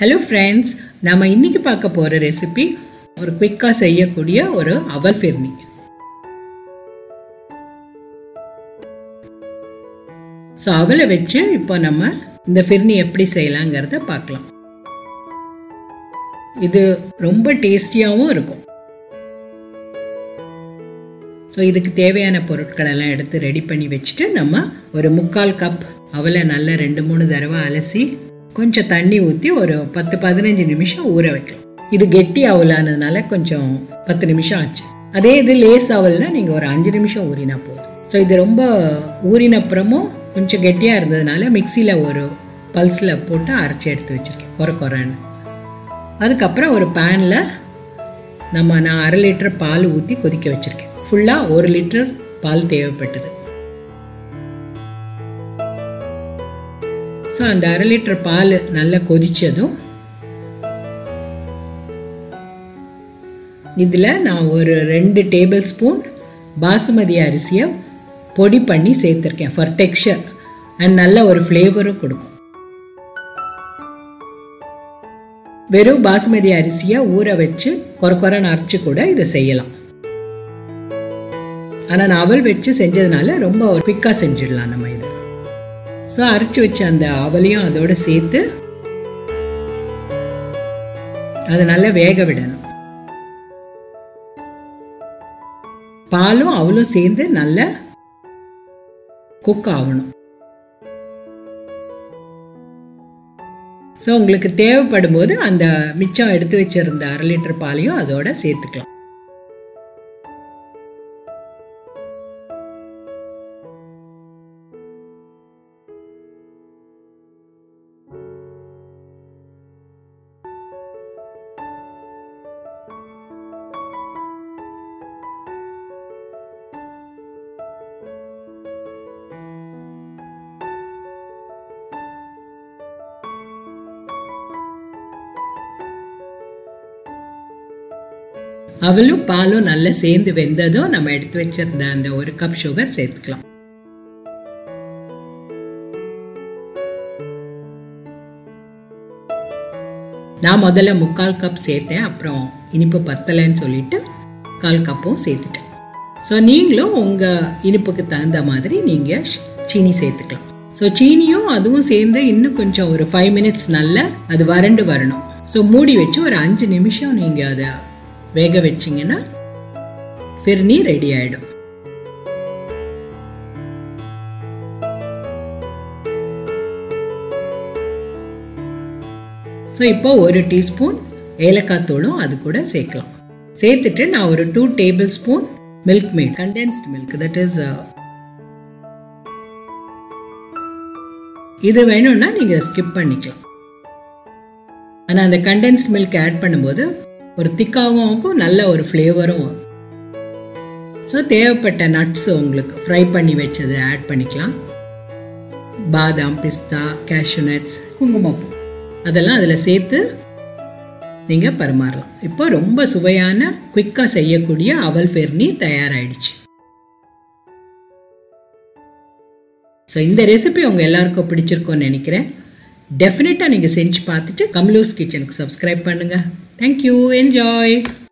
hello friends நம்ம இன்னைக்கு பார்க்க போகிற ரெசிபி ஒரு குயிக்காக செய்யக்கூடிய ஒரு அவல் ஃபிர்னி ஸோ அவலை வச்சு இப்போ நம்ம இந்த ஃபிர்னி எப்படி செய்யலாங்கிறத பார்க்கலாம் இது ரொம்ப டேஸ்டியாகவும் இருக்கும் ஸோ இதுக்கு தேவையான பொருட்கள் எல்லாம் எடுத்து ரெடி பண்ணி வச்சுட்டு நம்ம ஒரு முக்கால் கப் அவலை நல்லா ரெண்டு மூணு தடவை அலசி கொஞ்சம் தண்ணி ஊற்றி ஒரு பத்து பதினஞ்சு நிமிஷம் ஊற வைக்கலாம் இது கெட்டி அவலானதுனால கொஞ்சம் பத்து நிமிஷம் ஆச்சு அதே இது லேஸ் அவல்னா நீங்கள் ஒரு அஞ்சு நிமிஷம் ஊறினா போதும் ஸோ இது ரொம்ப ஊறின அப்புறமும் கொஞ்சம் கெட்டியாக இருந்ததுனால மிக்சியில் ஒரு பல்ஸில் போட்டு அரைச்சி எடுத்து வச்சுருக்கேன் குறை குறைன்னு அதுக்கப்புறம் ஒரு பேனில் நம்ம நான் அரை லிட்டர் பால் ஊற்றி கொதிக்க வச்சுருக்கேன் ஃபுல்லாக ஒரு லிட்டர் பால் தேவைப்பட்டது ஸோ அந்த அரை லிட்டர் பால் நல்லா கொதிச்சதும் இதில் நான் ஒரு ரெண்டு டேபிள் ஸ்பூன் பாசுமதி அரிசியை பொடி பண்ணி சேர்த்துருக்கேன் ஃபார் டெக்ஸ்சர் அண்ட் நல்ல ஒரு ஃப்ளேவரும் கொடுக்கும் வெறும் பாசுமதி அரிசியை ஊற வச்சு கொர கொரன்னு அரைச்சி கூட இதை செய்யலாம் ஆனால் நான் அவல் வச்சு செஞ்சதுனால ரொம்ப குவிக்காக செஞ்சிடலாம் நம்ம இதை ஸோ அரைச்சி வச்ச அந்த அவலையும் அதோட சேர்த்து அதை நல்லா வேக விடணும் பாலும் அவளும் சேர்ந்து நல்லா குக் ஆகணும் ஸோ உங்களுக்கு தேவைப்படும் போது அந்த மிச்சம் எடுத்து வச்சிருந்த அரை லிட்டர் பாலையும் அதோட சேர்த்துக்கலாம் அவளும் பாலும் நல்லா சேர்ந்து வெந்ததும் நம்ம எடுத்து வச்சிருந்த அந்த ஒரு கப் சுகர் சேர்த்துக்கலாம் நான் முதல்ல முக்கால் கப் சேர்த்தேன் அப்புறம் இனிப்பு பத்தலைன்னு சொல்லிட்டு கால் கப்பும் சேர்த்துட்டேன் ஸோ நீங்களும் உங்கள் இனிப்புக்கு தகுந்த மாதிரி நீங்கள் சீனி சேர்த்துக்கலாம் ஸோ சீனியும் அதுவும் சேர்ந்து இன்னும் கொஞ்சம் ஒரு ஃபைவ் மினிட்ஸ் நல்லா அது வறண்டு வரணும் ஸோ மூடி வச்சு ஒரு அஞ்சு நிமிஷம் நீங்கள் அதை வேக வச்சிங்கன்னா ஃபிர்னி ரெடி ஆகிடும் ஸோ இப்போ ஒரு டீஸ்பூன் ஏலக்காய் தூளும் அது கூட சேர்க்கலாம் சேர்த்துட்டு நான் ஒரு two tablespoon Milkmaid condensed milk that is இது வேணும்னா நீங்கள் ஸ்கிப் பண்ணிக்கலாம் ஆனால் அந்த கண்டென்ஸ்ட் மில்க் ஆட் பண்ணும்போது ஒரு திக்காகவும் இருக்கும் நல்ல ஒரு ஃப்ளேவரும் வரும் ஸோ தேவைப்பட்ட நட்ஸ் உங்களுக்கு ஃப்ரை பண்ணி வச்சது ஆட் பண்ணிக்கலாம் பாதாம் பிஸ்தா கேஷ்யூ நட்ஸ் குங்குமப்பூ அதெல்லாம் அதில் சேர்த்து நீங்கள் பரிமாறலாம் இப்போ ரொம்ப சுவையான குயிக்காக செய்யக்கூடிய அவல் ஃபெர்னி தயாராகிடுச்சு ஸோ இந்த ரெசிபி உங்கள் எல்லாருக்கும் பிடிச்சிருக்கோன்னு நினைக்கிறேன் டெஃபினட்டாக நீங்கள் செஞ்சு பார்த்துட்டு கம்லூஸ் கிச்சனுக்கு சப்ஸ்கிரைப் பண்ணுங்கள் தேங்க்யூ என்ஜாய்